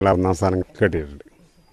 ഒന്നാം സ്ഥാനം കിട്ടിയിട്ടുണ്ട്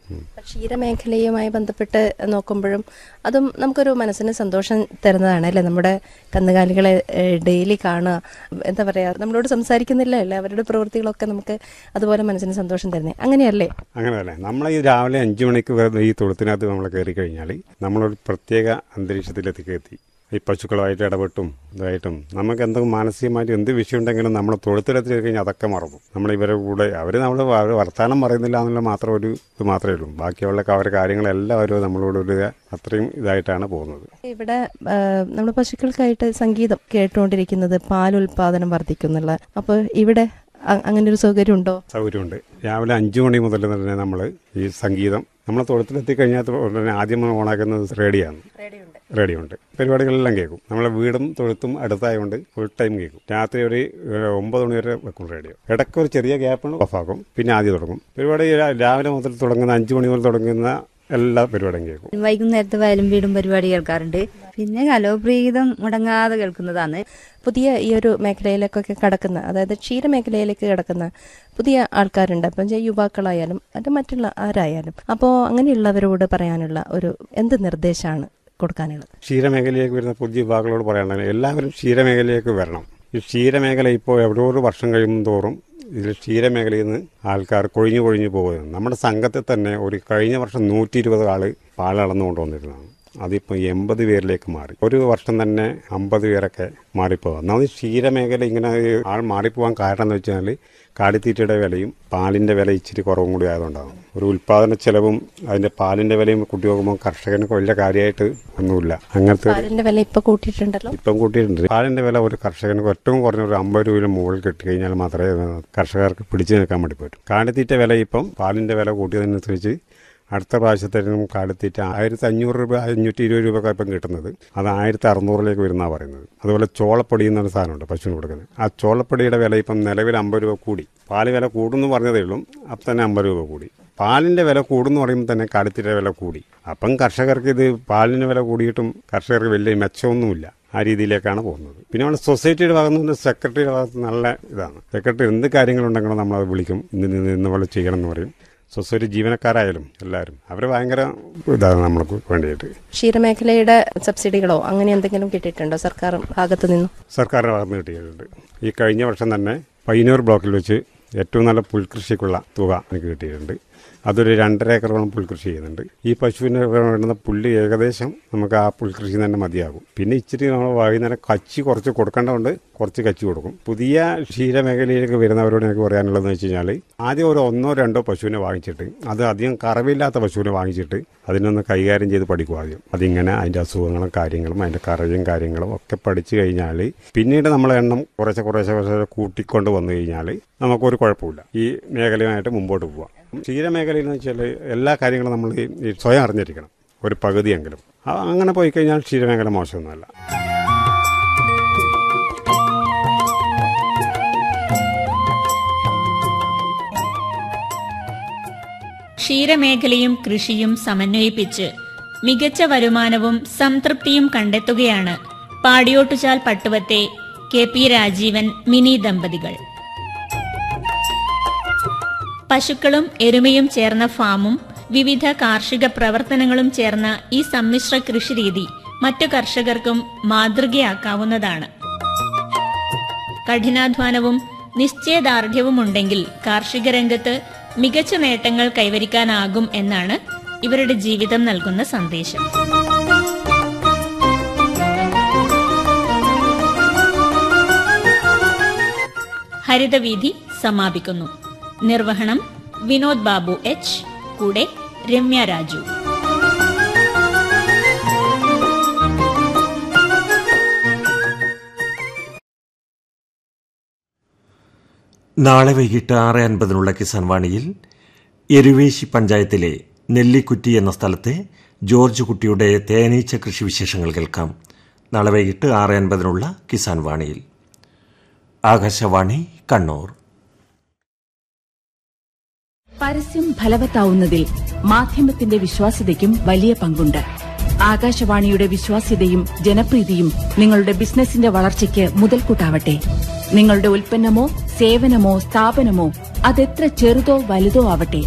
ക്ഷീരമേഖലയുമായി ബന്ധപ്പെട്ട് നോക്കുമ്പോഴും അതും നമുക്കൊരു മനസ്സിന് സന്തോഷം തരുന്നതാണ് അല്ലേ നമ്മുടെ കന്നുകാലികളെ ഡെയിലി കാണുക എന്താ പറയുക നമ്മളോട് സംസാരിക്കുന്നില്ല അല്ലേ അവരുടെ പ്രവൃത്തികളൊക്കെ നമുക്ക് അതുപോലെ മനസ്സിന് സന്തോഷം തരുന്നത് അങ്ങനെയല്ലേ അങ്ങനെ തന്നെ നമ്മൾ ഈ രാവിലെ അഞ്ചു മണിക്ക് വെറുതെ ഈ തൊഴുത്തിനകത്ത് നമ്മൾ കയറി കഴിഞ്ഞാൽ നമ്മളൊരു പ്രത്യേക അന്തരീക്ഷത്തിലെത്തി എത്തി ഈ പശുക്കളുമായിട്ട് ഇടപെട്ടും ഇതായിട്ടും നമുക്ക് എന്തെങ്കിലും മാനസികമായിട്ട് എന്ത് വിഷയം ഉണ്ടെങ്കിലും നമ്മൾ തൊഴുത്തിലെത്തി കഴിഞ്ഞാൽ അതൊക്കെ മറന്നു നമ്മൾ ഇവരെ കൂടെ അവർ നമ്മൾ അവർ വർത്തമാനം പറയുന്നില്ല എന്നുള്ള മാത്രം ഒരു ഇത് മാത്രമേ ഉള്ളൂ ബാക്കിയുള്ള അവരുടെ കാര്യങ്ങളെല്ലാം അവർ നമ്മളോട് ഒരു അത്രയും ഇതായിട്ടാണ് പോകുന്നത് ഇവിടെ നമ്മൾ പശുക്കൾക്കായിട്ട് സംഗീതം കേട്ടുകൊണ്ടിരിക്കുന്നത് പാലുൽപാദനം വർദ്ധിക്കുന്നുള്ള അപ്പോൾ ഇവിടെ അ- അങ്ങനെ ഒരു സൗകര്യം ഉണ്ടോ സൗകര്യമുണ്ട് രാവിലെ അഞ്ചു മണി മുതൽ തന്നെ നമ്മൾ ഈ സംഗീതം നമ്മൾ തൊഴുത്തിലെത്തി കഴിഞ്ഞാൽ ഉടനെ ആദ്യം ഓണാക്കുന്നത് റേഡിയോയാണ് റേഡിയോ ഉണ്ട് പരിപാടികളെല്ലാം കേൾക്കും നമ്മളെ വീടും തൊഴുത്തും അടുത്തായതുകൊണ്ട് ഫുൾ ടൈം കേൾക്കും രാത്രി ഒരു ഏഹ്, ഒമ്പത് മണി വരെ വെക്കും റേഡിയോ ഇടയ്ക്ക് ഒരു ചെറിയ ഗ്യാപ്പ് ഓഫാക്കും പിന്നെ ആദ്യം തുടങ്ങും പരിപാടി രാ- രാവിലെ മുതൽ തുടങ്ങുന്ന അഞ്ചു മണി മുതൽ തുടങ്ങുന്ന എല്ലാ പരിപാടിയും കേൾക്കും വൈകുന്നേരത്ത് വയലും വീടും പരിപാടി കേൾക്കാറുണ്ട് പിന്നെ കലോപ്രീതം മുടങ്ങാതെ കേൾക്കുന്നതാണ് പുതിയ ഈ ഒരു മേഖലയിലേക്കൊക്കെ കടക്കുന്ന അതായത് ക്ഷീരമേഖലയിലേക്ക് കടക്കുന്ന പുതിയ ആൾക്കാരുണ്ട് അപ്പം വെച്ചാൽ യുവാക്കളായാലും അത് മറ്റുള്ള ആരായാലും അപ്പോൾ അങ്ങനെയുള്ളവരോട് പറയാനുള്ള ഒരു എന്ത് നിർദ്ദേശമാണ് കൊടുക്കാനുള്ളത് ക്ഷീരമേഖലയിലേക്ക് വരുന്ന പുതിയ വിഭാഗങ്ങളോട് പറയാനുള്ളത് എല്ലാവരും ക്ഷീരമേഖലയിലേക്ക് വരണം ഈ ക്ഷീരമേഖല ഇപ്പോൾ ഓരോ വർഷം കഴിയും തോറും ഇതിൽ ക്ഷീരമേഖലയിൽ നിന്ന് ആൾക്കാർ കൊഴിഞ്ഞു കൊഴിഞ്ഞു പോകുന്നത് നമ്മുടെ സംഘത്തിൽ തന്നെ ഒരു കഴിഞ്ഞ വർഷം നൂറ്റി ഇരുപത് ആള് പാലളന്നു കൊണ്ടുവന്നിരുന്നതാണ് അതിപ്പോൾ എൺപത് പേരിലേക്ക് മാറി ഒരു വർഷം തന്നെ അമ്പത് പേരൊക്കെ മാറിപ്പോകാം ഒന്നാമത് ക്ഷീരമേഖല ഇങ്ങനെ ആൾ മാറിപ്പോകാൻ കാരണം എന്ന് വെച്ചാൽ കാടിത്തീറ്റയുടെ വിലയും പാലിന്റെ വില ഇച്ചിരി കുറവും കൂടി ആയതുകൊണ്ടാണ് ഒരു ഉൽപാദന ചെലവും അതിന്റെ പാലിന്റെ വിലയും കൂട്ടി നോക്കുമ്പോൾ കർഷകന് വലിയ കാര്യമായിട്ട് ഒന്നുമില്ല അങ്ങനത്തെ ഒരു- പാലിന്റെ വില ഇപ്പൊ കൂട്ടിയിട്ടുണ്ടല്ലോ ഇപ്പം കൂട്ടിയിട്ടുണ്ട് പാലിന്റെ വില ഒരു കർഷകന് ഏറ്റവും കുറഞ്ഞ ഒരു അമ്പത് രൂപയിൽ മുകളിൽ കിട്ടിക്കഴിഞ്ഞാൽ മാത്രമേ കർഷകർക്ക് പിടിച്ചു നിൽക്കാൻ വേണ്ടി പറ്റൂ കാലിത്തീറ്റ വില ഇപ്പം പാലിന്റെ വില കൂട്ടിയതനുസരിച്ച് അടുത്ത പ്രാവശ്യത്തേനും കാലിത്തീറ്റ ആയിരത്തി അഞ്ഞൂറ് രൂപ അഞ്ഞൂറ്റി ഇരുപത് രൂപ ഇപ്പം കിട്ടുന്നത് അത് ആയിരത്തി അറുന്നൂറിലേക്ക് വരുന്നതാണ് പറയുന്നത് അതുപോലെ ചോളപ്പൊടി എന്നൊരു സാധനമുണ്ട് പശുവിന് കൊടുക്കുന്നത് ആ ചോളപ്പൊടിയുടെ വില ഇപ്പം നിലവിൽ അമ്പത് രൂപ കൂടി പാല് വില കൂടുന്നു പറഞ്ഞതേ ഉള്ളൂ അപ്പം തന്നെ അമ്പത് രൂപ കൂടി പാലിന്റെ വില കൂടുന്നു പറയുമ്പോൾ തന്നെ കാലിത്തീറ്റ വില കൂടി അപ്പം കർഷകർക്ക് ഇത് പാലിന് വില കൂടിയിട്ടും കർഷകർക്ക് വലിയ മെച്ചമൊന്നുമില്ല ആ രീതിയിലേക്കാണ് പോകുന്നത് പിന്നെ നമ്മുടെ സൊസൈറ്റിയുടെ ഭാഗത്ത് നിന്ന് സെക്രട്ടറിയുടെ ഭാഗത്ത് നല്ല ഇതാണ് സെക്രട്ടറി എന്ത് കാര്യങ്ങളുണ്ടെങ്കിലും നമ്മളത് വിളിക്കും ഇന്ന് നിന്ന് ഇന്ന പോലെ ചെയ്യണം എന്ന് പറയും സൊസൈറ്റി ജീവനക്കാരായാലും എല്ലാവരും അവർ ഭയങ്കര ഇതാണ് നമ്മൾക്ക് വേണ്ടിയിട്ട് ക്ഷീരമേഖലയുടെ സബ്സിഡികളോ അങ്ങനെ എന്തെങ്കിലും കിട്ടിയിട്ടുണ്ടോ സർക്കാർ ഭാഗത്തു നിന്നും സർക്കാരിന്റെ ഭാഗത്ത് നിന്ന് കിട്ടിയിട്ടുണ്ട് ഈ കഴിഞ്ഞ വർഷം തന്നെ പയ്യന്നൂർ ബ്ലോക്കിൽ വെച്ച് ഏറ്റവും നല്ല പുൽകൃഷിക്കുള്ള തുക എനിക്ക് കിട്ടിയിട്ടുണ്ട് അതൊരു രണ്ടര ഏക്കറോളം പുൽകൃഷി ചെയ്യുന്നുണ്ട് ഈ പശുവിന് വേണ്ടുന്ന പുല്ല് ഏകദേശം നമുക്ക് ആ പുൽകൃഷി തന്നെ മതിയാകും പിന്നെ ഇച്ചിരി നമ്മൾ വൈകുന്നേരം കച്ചി കുറച്ച് കൊടുക്കേണ്ടതുകൊണ്ട് കുറച്ച് കച്ചി കൊടുക്കും പുതിയ ക്ഷീരമേഖലയിലേക്ക് വരുന്നവരോട് എനിക്ക് പറയാനുള്ളതെന്ന് വെച്ച് കഴിഞ്ഞാൽ ആദ്യം ഒരു ഒന്നോ രണ്ടോ പശുവിനെ വാങ്ങിച്ചിട്ട് അത് അധികം കറവില്ലാത്ത പശുവിനെ വാങ്ങിച്ചിട്ട് അതിനൊന്ന് കൈകാര്യം ചെയ്ത് പഠിക്കും ആദ്യം അതിങ്ങനെ അതിൻ്റെ അസുഖങ്ങളും കാര്യങ്ങളും അതിൻ്റെ കറയും കാര്യങ്ങളും ഒക്കെ പഠിച്ചു കഴിഞ്ഞാൽ പിന്നീട് നമ്മളെ എണ്ണം കുറേശ്ശെ കുറേശ്ശെ കുറേശ്ശെ കൂട്ടിക്കൊണ്ട് വന്നു കഴിഞ്ഞാൽ നമുക്കൊരു കുഴപ്പമില്ല ഈ മേഖലയുമായിട്ട് മുമ്പോട്ട് പോവാം ക്ഷീരമേഖലയിൽ എന്ന് വെച്ചാൽ എല്ലാ കാര്യങ്ങളും നമ്മൾ ഈ- ഈ സ്വയം അറിഞ്ഞിരിക്കണം ഒരു പകുതിയെങ്കിലും ആ, അങ്ങനെ പോയി കഴിഞ്ഞാൽ ക്ഷീരമേഖല മോശമൊന്നുമല്ല ക്ഷീരമേഖലയും കൃഷിയും സമന്വയിപ്പിച്ച് മികച്ച വരുമാനവും സംതൃപ്തിയും കണ്ടെത്തുകയാണ് പാടിയോട്ടുചാൽ പട്ടുവത്തെ കെ പി രാജീവൻ മിനി ദമ്പതികൾ പശുക്കളും എരുമയും ചേർന്ന ഫാമും വിവിധ കാർഷിക പ്രവർത്തനങ്ങളും ചേർന്ന ഈ സമ്മിശ്ര കൃഷിരീതി മറ്റു കർഷകർക്കും മാതൃകയാക്കാവുന്നതാണ് കഠിനാധ്വാനവും നിശ്ചയദാർഢ്യവുമുണ്ടെങ്കിൽ കാർഷിക രംഗത്ത് മികച്ച നേട്ടങ്ങൾ കൈവരിക്കാനാകും എന്നാണ് ഇവരുടെ ജീവിതം നൽകുന്ന സന്ദേശം ഹരിതവീഥി സമാപിക്കുന്നു നിർവഹണം വിനോദ് ബാബു എച്ച് കൂടെ രമ്യ രാജു നാളെ വൈകിട്ട് ആറ് അൻപതിനുള്ള കിസാൻ വാണിയിൽ എരുവേശി പഞ്ചായത്തിലെ നെല്ലിക്കുറ്റി എന്ന സ്ഥലത്തെ ജോർജ് കുട്ടിയുടെ തേനീച്ച കൃഷി വിശേഷങ്ങൾ കേൾക്കാം നാളെ വൈകിട്ട് ആറ് അൻപതിനുള്ള കിസാൻ വാണിയിൽ ആകാശവാണി കണ്ണൂർ പരസ്യം ഫലവത്താവുന്നതിൽ മാധ്യമത്തിന്റെ വിശ്വാസ്യതയ്ക്കും വലിയ പങ്കുണ്ട് ആകാശവാണിയുടെ വിശ്വാസ്യതയും ജനപ്രീതിയും നിങ്ങളുടെ ബിസിനസിന്റെ വളർച്ചയ്ക്ക് മുതൽക്കൂട്ടാവട്ടെ നിങ്ങളുടെ ഉൽപ്പന്നമോ സേവനമോ സ്ഥാപനമോ അതെത്ര ചെറുതോ വലുതോ ആവട്ടെ